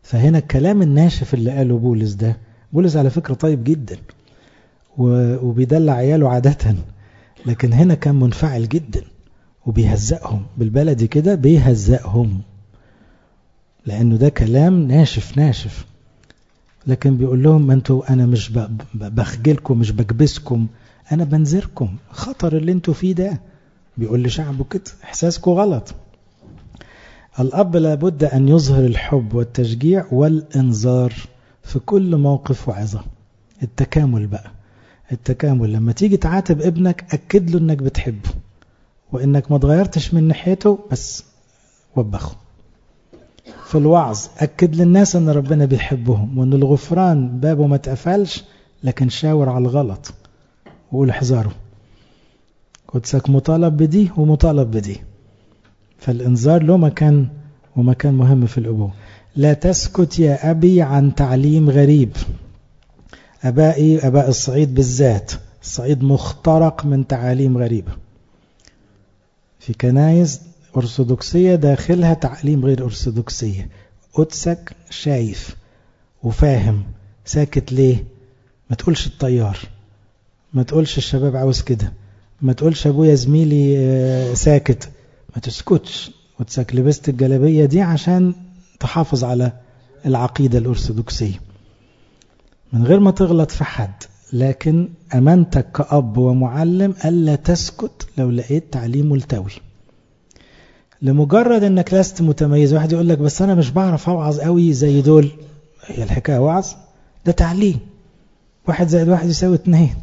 فهنا الكلام الناشف اللي قاله بولس ده بولس على فكرة طيب جدا وبيدلع عياله عادة لكن هنا كان منفعل جدا وبيهزقهم بالبلدي كده بيهزقهم لأنه ده كلام ناشف ناشف لكن بيقول لهم ما انتوا أنا مش بخجلكم مش بكبسكم أنا بنذركم خطر اللي انتوا فيه ده بيقول لشعبه كده إحساسكم غلط الأب لابد أن يظهر الحب والتشجيع والإنذار في كل موقف وعظة التكامل بقى التكامل لما تيجي تعاتب ابنك أكد له أنك بتحبه وأنك ما تغيرتش من ناحيته بس وبخه في الوعظ أكد للناس أن ربنا بيحبهم وأن الغفران بابه ما تقفلش لكن شاور على الغلط وقول احذروا قدسك مطالب بدي ومطالب بدي فالإنذار له مكان ومكان مهم في الأبوة لا تسكت يا أبي عن تعليم غريب أبائي أباء الصعيد بالذات الصعيد مخترق من تعاليم غريبة في كنايس أرثوذكسية داخلها تعليم غير أرثوذكسية قدسك شايف وفاهم ساكت ليه ما تقولش الطيار ما تقولش الشباب عاوز كده ما تقولش أبويا زميلي ساكت ما تسكتش قدسك لبست الجلابية دي عشان تحافظ على العقيدة الأرثوذكسية من غير ما تغلط في حد لكن أمانتك كأب ومعلم ألا تسكت لو لقيت تعليم ملتوي لمجرد أنك لست متميز واحد يقول لك بس أنا مش بعرف أوعظ قوي زي دول هي الحكاية وعظ ده تعليم واحد زائد واحد يساوي اتنين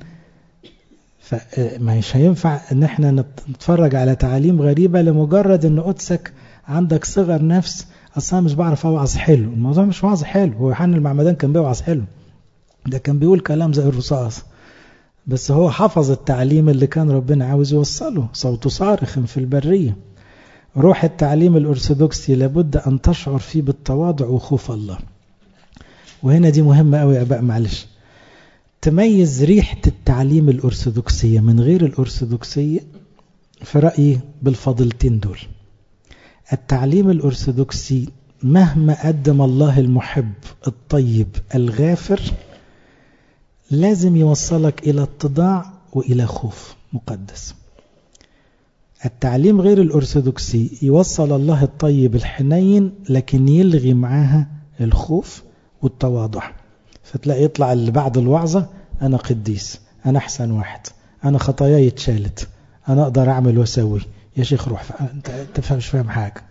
فمش هينفع ان احنا نتفرج على تعاليم غريبة لمجرد ان قدسك عندك صغر نفس اصلا مش بعرف اوعظ حلو الموضوع مش وعظ حلو هو يوحنا المعمدان كان بيوعظ حلو ده كان بيقول كلام زي الرصاص بس هو حفظ التعليم اللي كان ربنا عاوز يوصله صوته صارخ في البرية روح التعليم الأرثوذكسي لابد أن تشعر فيه بالتواضع وخوف الله وهنا دي مهمة قوي يا أباء معلش تميز ريحة التعليم الأرثوذكسية من غير الأرثوذكسية في رأيي بالفضلتين دول التعليم الأرثوذكسي مهما قدم الله المحب الطيب الغافر لازم يوصلك إلى اتضاع وإلى خوف مقدس التعليم غير الأرثوذكسي يوصل الله الطيب الحنين لكن يلغي معاها الخوف والتواضع فتلاقي يطلع اللي بعد الوعظة أنا قديس أنا أحسن واحد أنا خطاياي اتشالت أنا أقدر أعمل وأسوي يا شيخ روح أنت أنت مش فاهم حاجة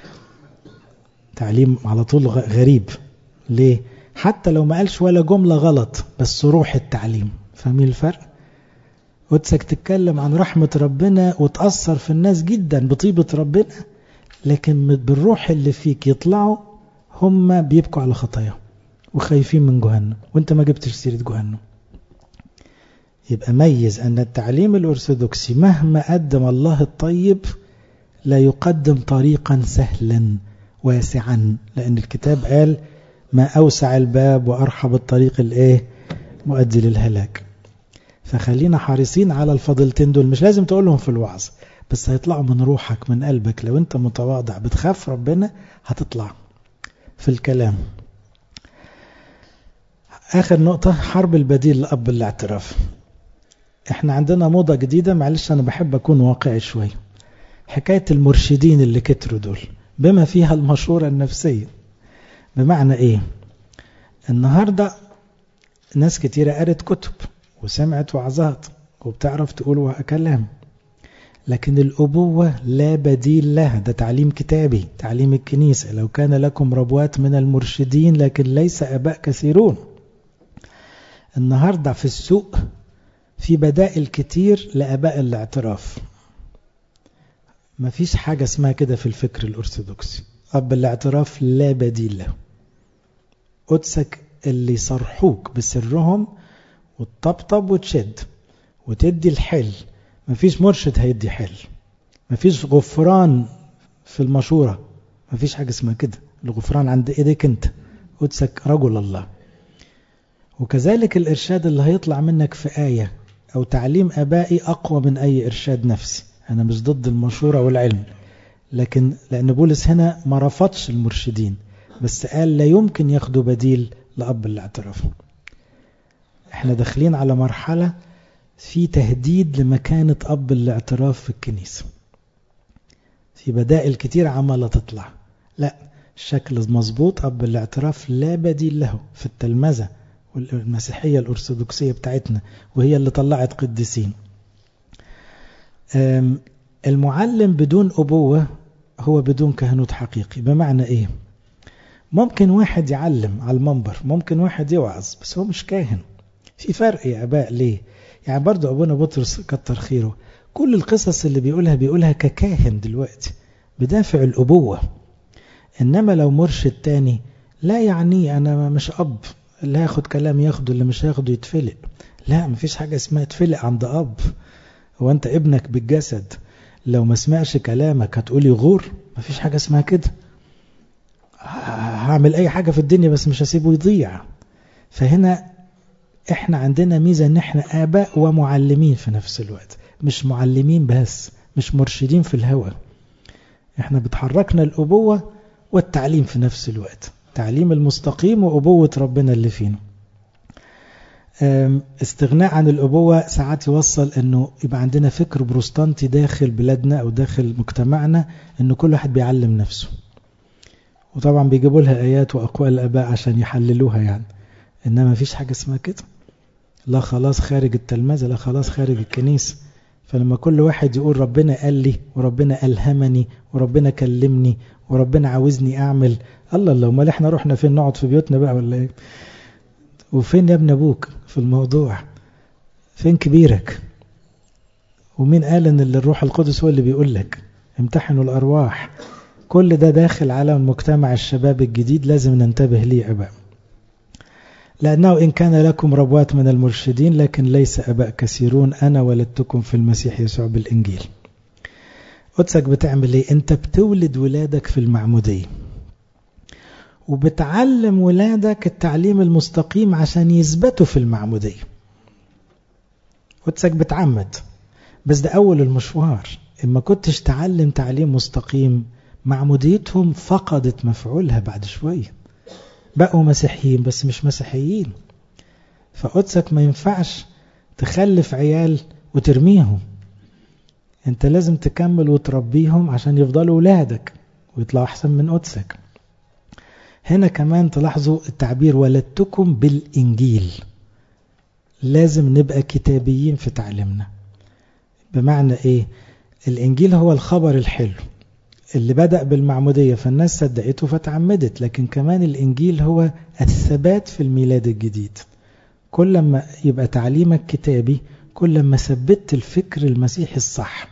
تعليم على طول غريب ليه حتى لو ما قالش ولا جملة غلط بس روح التعليم فاهمين الفرق قدسك تتكلم عن رحمة ربنا وتأثر في الناس جدا بطيبة ربنا لكن بالروح اللي فيك يطلعوا هم بيبكوا على خطاياهم وخايفين من جهنم وانت ما جبتش سيرة جهنم يبقى ميز أن التعليم الأرثوذكسي مهما قدم الله الطيب لا يقدم طريقا سهلا واسعا لأن الكتاب قال ما أوسع الباب وأرحب الطريق الإيه مؤدي للهلاك فخلينا حريصين على الفضلتين دول مش لازم تقولهم في الوعظ بس هيطلعوا من روحك من قلبك لو انت متواضع بتخاف ربنا هتطلع في الكلام آخر نقطة حرب البديل لأب الاعتراف احنا عندنا موضة جديدة معلش أنا بحب أكون واقعي شوي حكاية المرشدين اللي كتروا دول بما فيها المشورة النفسية بمعنى ايه النهاردة ناس كتيرة قرت كتب وسمعت وعظات وبتعرف تقول كلام لكن الأبوة لا بديل لها ده تعليم كتابي تعليم الكنيسة لو كان لكم ربوات من المرشدين لكن ليس أباء كثيرون النهاردة في السوق في بدائل كتير لأباء الاعتراف ما فيش حاجة اسمها كده في الفكر الأرثوذكسي أب الاعتراف لا بديل له قدسك اللي يصرحوك بسرهم وتطبطب وتشد وتدي الحل مفيش مرشد هيدي حل مفيش غفران في المشورة مفيش حاجة اسمها كده الغفران عند ايديك انت قدسك رجل الله وكذلك الإرشاد اللي هيطلع منك في آية أو تعليم أبائي أقوى من أي إرشاد نفسي أنا مش ضد المشورة والعلم لكن لأن بولس هنا ما رفضش المرشدين بس قال لا يمكن ياخدوا بديل لأب الاعتراف احنا داخلين على مرحلة في تهديد لمكانة أب الاعتراف في الكنيسة في بدائل كتير عمالة تطلع لا الشكل مظبوط أب الاعتراف لا بديل له في التلمذة والمسيحية الأرثوذكسية بتاعتنا وهي اللي طلعت قديسين المعلم بدون أبوة هو بدون كهنوت حقيقي بمعنى إيه ممكن واحد يعلم على المنبر ممكن واحد يوعظ بس هو مش كاهن في فرق يا أباء ليه يعني برضو أبونا بطرس كتر خيره كل القصص اللي بيقولها بيقولها ككاهن دلوقتي بدافع الأبوة إنما لو مرشد تاني لا يعني أنا مش أب اللي هياخد كلام ياخده اللي مش هياخده يتفلق لا مفيش حاجة اسمها يتفلق عند أب هو أنت ابنك بالجسد لو ما سمعش كلامك هتقولي غور مفيش حاجة اسمها كده هعمل أي حاجة في الدنيا بس مش هسيبه يضيع فهنا احنا عندنا ميزة ان احنا آباء ومعلمين في نفس الوقت مش معلمين بس مش مرشدين في الهوى احنا بتحركنا الأبوة والتعليم في نفس الوقت تعليم المستقيم وأبوة ربنا اللي فينا استغناء عن الأبوة ساعات يوصل أنه يبقى عندنا فكر بروستانتي داخل بلادنا أو داخل مجتمعنا أنه كل واحد بيعلم نفسه وطبعا بيجيبوا لها آيات وأقوال الآباء عشان يحللوها يعني إنما فيش حاجة اسمها كده لا خلاص خارج التلمذة لا خلاص خارج الكنيسة فلما كل واحد يقول ربنا قال لي وربنا ألهمني وربنا كلمني وربنا عاوزني أعمل الله الله امال احنا رحنا فين نقعد في بيوتنا بقى ولا ايه وفين يا ابن ابوك في الموضوع فين كبيرك ومين قال ان الروح القدس هو اللي بيقول لك امتحنوا الارواح كل ده داخل على مجتمع الشباب الجديد لازم ننتبه ليه اباء لأنه إن كان لكم ربوات من المرشدين لكن ليس أباء كثيرون أنا ولدتكم في المسيح يسوع بالإنجيل قدسك بتعمل إيه أنت بتولد ولادك في المعمودية وبتعلم ولادك التعليم المستقيم عشان يثبتوا في المعمودية قدسك بتعمد بس ده أول المشوار إما كنتش تعلم تعليم مستقيم معموديتهم فقدت مفعولها بعد شوية بقوا مسيحيين بس مش مسيحيين فقدسك ما ينفعش تخلف عيال وترميهم انت لازم تكمل وتربيهم عشان يفضلوا ولادك ويطلعوا احسن من قدسك هنا كمان تلاحظوا التعبير ولدتكم بالإنجيل لازم نبقى كتابيين في تعليمنا بمعنى ايه الإنجيل هو الخبر الحلو اللي بدأ بالمعمودية فالناس صدقته فتعمدت لكن كمان الإنجيل هو الثبات في الميلاد الجديد كل ما يبقى تعليمك كتابي كل ما ثبت الفكر المسيحي الصح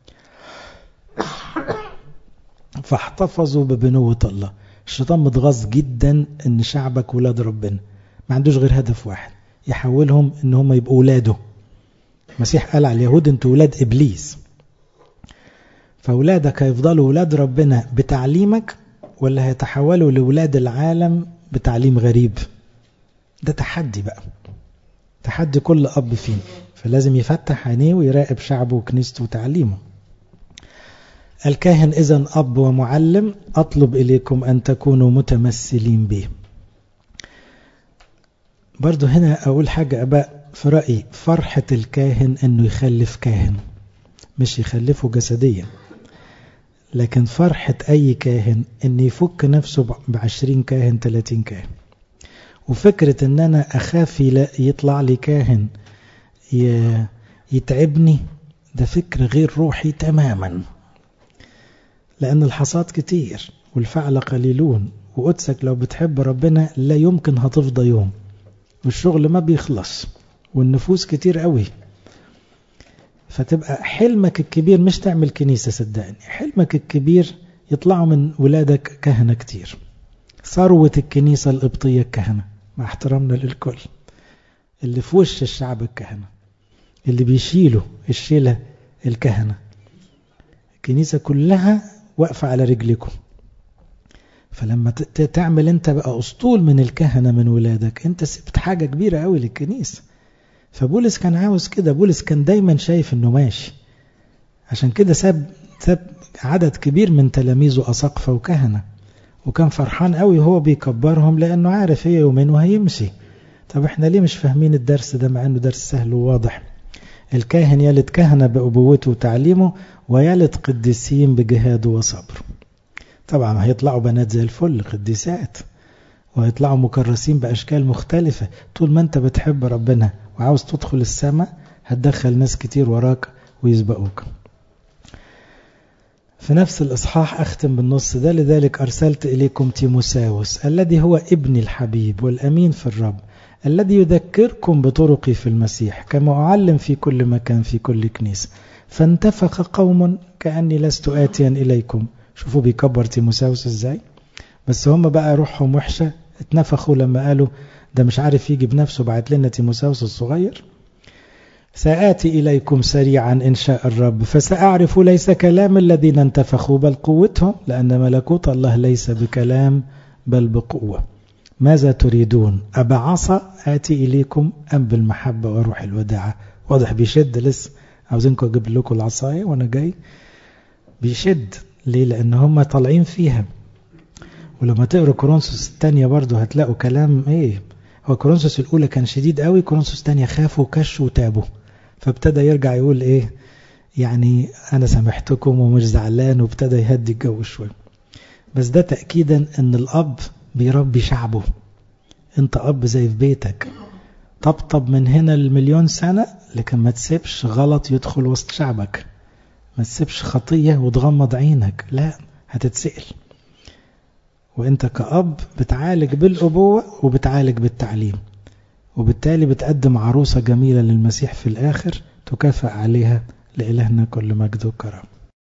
فاحتفظوا ببنوة الله الشيطان متغاظ جدا ان شعبك ولاد ربنا ما عندوش غير هدف واحد يحولهم ان هم يبقوا ولاده المسيح قال على اليهود انتوا ولاد ابليس فاولادك هيفضلوا ولاد ربنا بتعليمك ولا هيتحولوا لولاد العالم بتعليم غريب ده تحدي بقى تحدي كل اب فينا فلازم يفتح عينيه ويراقب شعبه وكنيسته وتعليمه الكاهن إذا أب ومعلم أطلب إليكم أن تكونوا متمثلين به برضو هنا أقول حاجة أباء في رأيي فرحة الكاهن أنه يخلف كاهن مش يخلفه جسديا لكن فرحة أي كاهن أن يفك نفسه بعشرين كاهن تلاتين كاهن وفكرة أن أنا أخاف يطلع لي كاهن يتعبني ده فكر غير روحي تماما لأن الحصاد كتير والفعل قليلون وقدسك لو بتحب ربنا لا يمكن هتفضى يوم والشغل ما بيخلص والنفوس كتير قوي فتبقى حلمك الكبير مش تعمل كنيسة صدقني حلمك الكبير يطلعوا من ولادك كهنة كتير ثروة الكنيسة القبطية الكهنة مع احترامنا للكل اللي في وش الشعب الكهنة اللي بيشيلوا الشيلة الكهنة الكنيسة كلها واقفة على رجلكم فلما تعمل انت بقى اسطول من الكهنة من ولادك انت سبت حاجة كبيرة قوي للكنيسة فبولس كان عاوز كده بولس كان دايما شايف انه ماشي عشان كده ساب ساب عدد كبير من تلاميذه أساقفة وكهنة وكان فرحان قوي وهو بيكبرهم لأنه عارف هي يومين وهيمشي طب احنا ليه مش فاهمين الدرس ده مع انه درس سهل وواضح الكاهن يلد كهنة بأبوته وتعليمه ويلد قديسين بجهاده وصبره طبعا هيطلعوا بنات زي الفل قديسات وهيطلعوا مكرسين بأشكال مختلفة طول ما انت بتحب ربنا وعاوز تدخل السماء هتدخل ناس كتير وراك ويسبقوك في نفس الإصحاح أختم بالنص ده لذلك أرسلت إليكم تيموساوس الذي هو ابني الحبيب والأمين في الرب الذي يذكركم بطرقي في المسيح كما أعلم في كل مكان في كل كنيسة فانتفخ قوم كأني لست آتيا إليكم شوفوا بيكبر تيموساوس ازاي بس هم بقى روحهم وحشة اتنفخوا لما قالوا ده مش عارف يجي بنفسه بعت لنا تيموساوس الصغير سآتي إليكم سريعا إن شاء الرب فسأعرف ليس كلام الذين انتفخوا بل قوتهم لأن ملكوت الله ليس بكلام بل بقوة ماذا تريدون أبعصا آتي إليكم أم بالمحبة وروح الوداعة واضح بيشد لسه عاوزينكم أجيب لكم العصاية وأنا جاي بيشد ليه لأن هم طالعين فيها ولما تقروا كورنثوس الثانية برضو هتلاقوا كلام ايه هو كورنثوس الأولى كان شديد قوي كورنثوس الثانية خافوا وكشوا وتابوا فابتدى يرجع يقول ايه يعني أنا سامحتكم ومش زعلان وابتدى يهدي الجو شوية بس ده تأكيدا أن الأب بيربي شعبه أنت أب زي في بيتك طبطب من هنا المليون سنة لكن ما تسيبش غلط يدخل وسط شعبك ما تسيبش خطية وتغمض عينك لا هتتسأل وانت كأب بتعالج بالأبوة وبتعالج بالتعليم وبالتالي بتقدم عروسة جميلة للمسيح في الآخر تكافئ عليها لإلهنا كل مجد وكرم